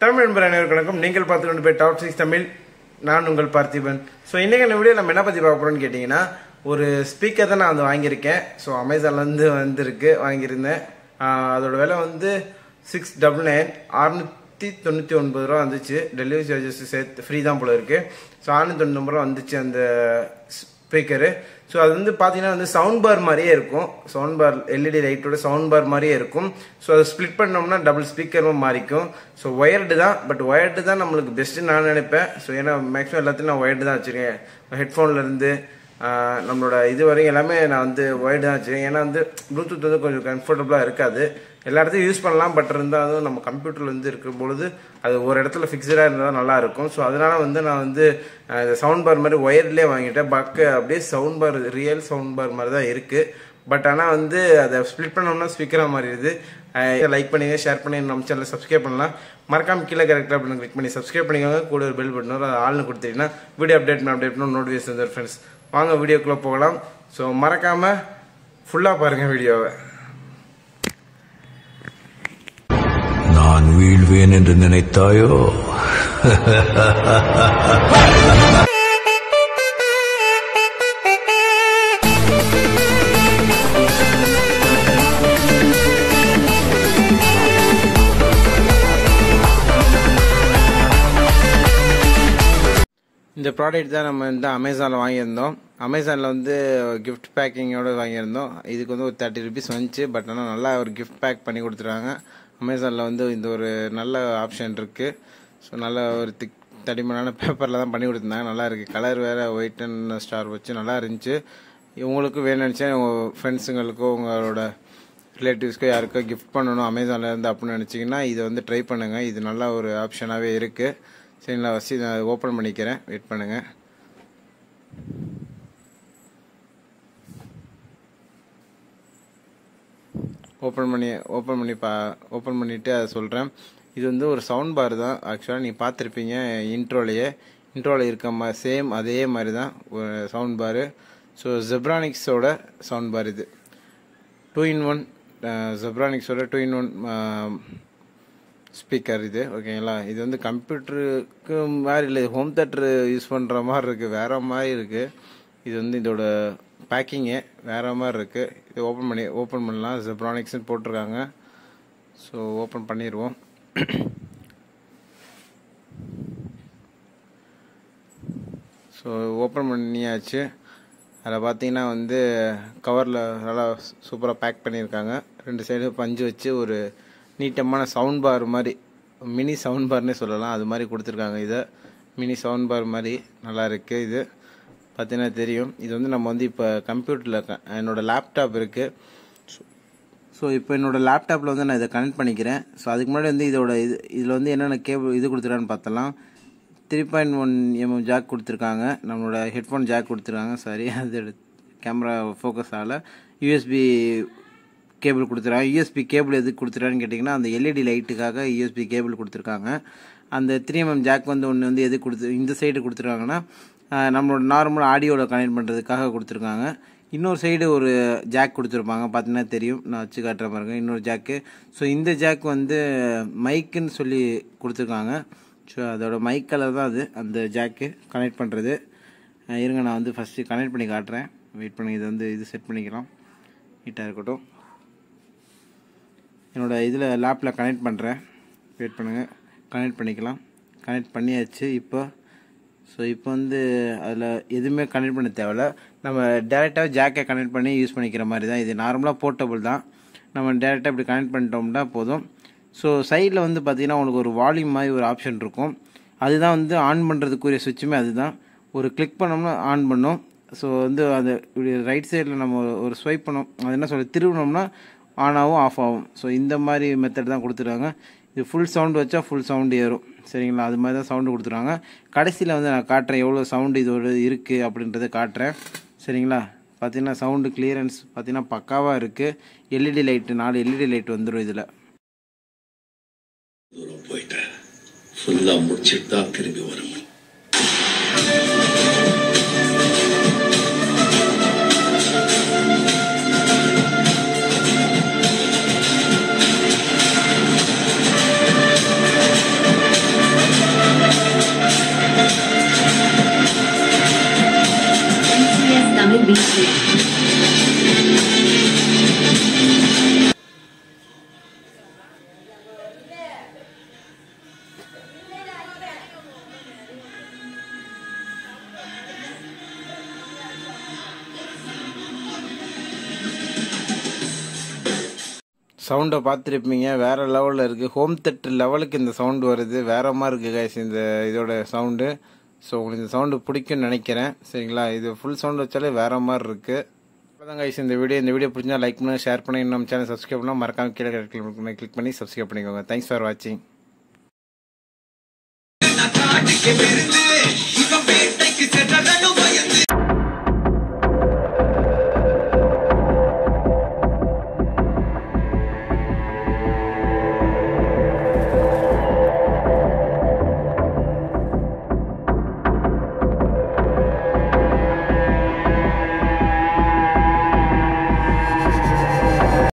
தமிழ் நண்பர் அனைவருக்கும் நீங்கள் பார்த்து கொண்டு போய் டாப் சிக்ஸ் தமிழ் நான் உங்கள் பார்த்திபன் ஸோ இன்னைக்கு வீடியோ நம்ம என்ன பற்றி பார்க்க போறோம்னு கேட்டிங்கன்னா ஒரு ஸ்பீக்கர் தான் நான் வந்து வாங்கியிருக்கேன் ஸோ அமேசான்லேருந்து வந்திருக்கு வாங்கியிருந்தேன் ஆஹ் அதோட விலை வந்து சிக்ஸ் டபுள் நைன் அறுநூத்தி தொண்ணூற்றி ஒன்பது ரூபா வந்துச்சு டெலிவரி சார்ஜஸ் சேர்த்து ஃப்ரீ தான் போல இருக்கு ஸோ அறுநூத்தி தொண்ணூறு ரூபா வந்துச்சு அந்த ஸ்பீக்கரு ஸோ அது வந்து பார்த்தீங்கன்னா வந்து சவுண்ட் பார் மாதிரியே இருக்கும் சவுண்ட் பார் எல்இடி லைட்டோட சவுண்ட் பார் மாதிரியே இருக்கும் ஸோ அதை ஸ்ப்ளிட் பண்ணோம்னா டபுள் ஸ்பீக்கரும் மாறிக்கும் ஸோ ஒயர்டு தான் பட் ஒயர்டு தான் நம்மளுக்கு பெஸ்ட்டு நான் நினைப்பேன் ஸோ ஏன்னா மேக்ஸிமம் எல்லாத்தையும் நான் ஒயர்டு தான் வச்சுருக்கேன் ஹெட்ஃபோன்லேருந்து நம்மளோட இது வரைக்கும் எல்லாமே நான் வந்து ஒயர்டு தான் வச்சுருக்கேன் ஏன்னா வந்து ப்ளூடூத் வந்து கொஞ்சம் கம்ஃபர்டபுளாக இருக்காது எல்லா இடத்தையும் யூஸ் பண்ணலாம் பட் இருந்தாலும் நம்ம கம்ப்யூட்டரில் வந்து இருக்கும் பொழுது அது ஒரு இடத்துல ஃபிக்ஸ்டாக இருந்தால் நல்லா இருக்கும் ஸோ அதனால வந்து நான் வந்து சவுண்ட் பார் மாதிரி ஒயர்லேயே வாங்கிட்டேன் பக்க அப்படியே sound bar real sound bar மாதிரி தான் இருக்குது பட் ஆனால் வந்து அதை ஸ்ப்ளிட் பண்ணோம்னா ஸ்பீக்கராக மாறிடுது லைக் பண்ணுங்க ஷேர் பண்ணி நம்ம சேனலை சப்ஸ்கிரைப் பண்ணலாம் மறக்காம கீழே கரெக்டாக அப்படின்னு கிளிக் பண்ணி சப்ஸ்கிரைப் பண்ணிக்கோங்க கூட ஒரு பெல் பட்டன் வரும் அதை ஆள்னு கொடுத்தீங்கன்னா வீடியோ அப்டேட் பண்ண அப்டேட் பண்ண நோட்டிஃபிகேஷன் வந்துடும் ஃப்ரெண்ட்ஸ் வாங்க வீடியோக்குள்ளே போகலாம் ஸோ மறக்காமல் ஃபுல்லாக பாருங்கள் வீடியோவை நான் வீழ்வேன் என்று நினைத்தாயோ இந்த ப்ராடக்ட் தான் நம்ம வந்து அமேசானில் வாங்கியிருந்தோம் அமேசானில் வந்து கிஃப்ட் பேக்கிங்கோட வாங்கியிருந்தோம் இதுக்கு வந்து ஒரு தேர்ட்டி ருபீஸ் வந்துச்சு பட் ஆனால் நல்லா ஒரு கிஃப்ட் பேக் பண்ணி கொடுத்துருக்காங்க அமேசானில் வந்து இந்த ஒரு நல்ல ஆப்ஷன் இருக்குது ஸோ நல்ல ஒரு திக் தடிமனான பேப்பரில் தான் பண்ணி கொடுத்துருந்தாங்க நல்லா இருக்குது கலர் வேறு ஒயிட் அண்ட் ஸ்டார் வச்சு நல்லா இருந்துச்சு உங்களுக்கும் வேணும்னு நினச்சா உங்கள் ஃப்ரெண்ட்ஸுங்களுக்கோ உங்களோட ரிலேட்டிவ்ஸ்க்கோ யாருக்கோ கிஃப்ட் பண்ணணும் அமேசானில் இருந்து அப்படின்னு நினச்சிங்கன்னா இதை வந்து ட்ரை பண்ணுங்கள் இது நல்ல ஒரு ஆப்ஷனாகவே இருக்குது சரிங்களா வச்சு நான் ஓப்பன் பண்ணிக்கிறேன் வெயிட் பண்ணுங்கள் ஓப்பன் பண்ணி ஓப்பன் பண்ணி பா ஓப்பன் பண்ணிவிட்டு அதை சொல்கிறேன் இது வந்து ஒரு சவுண்ட் பார் தான் ஆக்சுவலாக நீங்கள் பார்த்துருப்பீங்க இன்ட்ரோலையே இன்ட்ரோவில் இருக்க மா சேம் அதே மாதிரி தான் ஒரு சவுண்ட் பாரு ஸோ ஜெப்ரானிக்ஸோட சவுண்ட் பார் இது டூ இன் ஒன் ஜெப்ரானிக்ஸோட டூ இன் ஒன் ஸ்பீக்கர் இது ஓகேங்களா இது வந்து கம்ப்யூட்டருக்கு மாதிரி இல்லை ஹோம் தேட்டர் யூஸ் பண்ணுற மாதிரி இருக்குது வேற மாதிரி இருக்குது இது வந்து இதோட பேக்கிங்கே வேற மாதிரி இருக்குது இது ஓப்பன் பண்ணி ஓப்பன் பண்ணலாம் ஜெப்ரானிக்ஸ்னு போட்டிருக்காங்க ஸோ ஓப்பன் பண்ணிடுவோம் ஸோ ஓப்பன் பண்ணியாச்சு அதில் பார்த்தீங்கன்னா வந்து கவரில் நல்லா சூப்பராக பேக் பண்ணியிருக்காங்க ரெண்டு சைடு பஞ்சு வச்சு ஒரு நீட்டமான சவுண்ட் பார் மாதிரி மினி சவுண்ட் பார்னே சொல்லலாம் அது மாதிரி கொடுத்துருக்காங்க இதை மினி சவுண்ட் பார் மாதிரி நல்லா இருக்குது இது பார்த்தீங்கன்னா தெரியும் இது வந்து நம்ம வந்து இப்போ கம்ப்யூட்டரில் என்னோடய லேப்டாப் இருக்குது ஸோ இப்போ என்னோடய லேப்டாப்பில் வந்து நான் இதை கனெக்ட் பண்ணிக்கிறேன் ஸோ அதுக்கு முன்னாடி வந்து இதோட இது இதில் வந்து என்னென்ன கேபிள் இது கொடுத்துருக்கான்னு பார்த்தலாம் three point one mm jack கொடுத்துருக்காங்க நம்மளோட ஹெட்ஃபோன் ஜாக் கொடுத்துருக்காங்க சாரி அது கேமரா ஃபோக்கஸ் ஆகல யூஎஸ்பி கேபிள் கொடுத்துருக்காங்க யூஎஸ்பி கேபிள் எதுக்கு கொடுத்துருக்கான்னு கேட்டிங்கன்னா அந்த எல்இடி லைட்டுக்காக யூஎஸ்பி கேபிள் கொடுத்துருக்காங்க அந்த த்ரீ எம்எம் ஜாக் வந்து ஒன்று வந்து எது கொடுத்து இந்த சைடு கொடுத்துருக்காங்கன்னா நம்மளோட நார்மல் ஆடியோவில் கனெக்ட் பண்ணுறதுக்காக கொடுத்துருக்காங்க இன்னொரு சைடு ஒரு ஜாக் கொடுத்துருப்பாங்க பார்த்தீங்கன்னா தெரியும் நான் வச்சு காட்டுற பாருங்க இன்னொரு ஜாக்கு ஸோ இந்த ஜாக் வந்து மைக்குன்னு சொல்லி கொடுத்துருக்காங்க ஸோ அதோட மைக் கலர் தான் அது அந்த ஜாக்கு கனெக்ட் பண்ணுறது இருங்க நான் வந்து ஃபஸ்ட்டு கனெக்ட் பண்ணி காட்டுறேன் வெயிட் பண்ணி இதை வந்து இது செட் பண்ணிக்கலாம் நீட்டாக இருக்கட்டும் என்னோடய இதில் லேப்பில் கனெக்ட் பண்ணுறேன் வெயிட் பண்ணுங்கள் கனெக்ட் பண்ணிக்கலாம் கனெக்ட் பண்ணியாச்சு இப்போ ஸோ இப்போ வந்து அதில் எதுவுமே கனெக்ட் பண்ண தேவையில்ல நம்ம டேரெக்டாக ஜாக்கை கனெக்ட் பண்ணி யூஸ் பண்ணிக்கிற மாதிரி தான் இது நார்மலாக போர்ட்டபுள் தான் நம்ம டேரெக்டாக இப்படி கனெக்ட் பண்ணிட்டோம்னா போதும் ஸோ சைடில் வந்து பார்த்திங்கன்னா உங்களுக்கு ஒரு வால்யூம் மாதிரி ஒரு ஆப்ஷன் இருக்கும் அதுதான் வந்து ஆன் பண்ணுறதுக்குரிய சுவிட்சுமே அதுதான் ஒரு கிளிக் பண்ணோம்னா ஆன் பண்ணும் ஸோ வந்து அது இப்படி ரைட் சைடில் நம்ம ஒரு ஸ்வைப் பண்ணோம் அது என்ன சொல்ல திருவினோம்னா ஆன் ஆகும் ஆஃப் ஆகும் ஸோ இந்த மாதிரி மெத்தட் தான் கொடுத்துருக்காங்க இது ஃபுல் சவுண்டு வச்சா ஃபுல் சவுண்டு ஏறும் சரிங்களா அது மாதிரி தான் சவுண்டு கொடுத்துருவாங்க கடைசியில் வந்து நான் காட்டுறேன் எவ்வளோ சவுண்டு இதோட இருக்குது அப்படின்றத காட்டுறேன் சரிங்களா பார்த்தீங்கன்னா சவுண்டு கிளியரன்ஸ் பார்த்தீங்கன்னா பக்காவாக இருக்குது எல்இடி லைட்டு நாலு எல்இடி லைட் வந்துடும் இதில் தூரம் போயிட்டேன் ஃபுல்லா முடிச்சிட்டு தான் திரும்பி வர முடியும் சவுண்டை பார்த்துருப்பீங்க வேற லெவலில் இருக்குது ஹோம் தேட்டர் லெவலுக்கு இந்த சவுண்டு வருது வேற மாதிரி இருக்குது கைஸ் இந்த இதோட சவுண்டு ஸோ உங்களுக்கு இந்த சவுண்டு பிடிக்கும்னு நினைக்கிறேன் சரிங்களா இது ஃபுல் சவுண்ட் வச்சாலே வேற மாதிரி இருக்குது அவ்வளோதான் கைஸ் இந்த வீடியோ இந்த வீடியோ பிடிச்சா லைக் பண்ணி ஷேர் பண்ணி நம்ம சேனல் சப்ஸ்கிரைப் பண்ணால் மறக்காம கீழே கிளிக் பண்ணி சப்ஸ்கிரைப் பண்ணிக்கோங்க தேங்க்ஸ் ஃபார் வாட்சிங் காட்டுக்கு விருந்து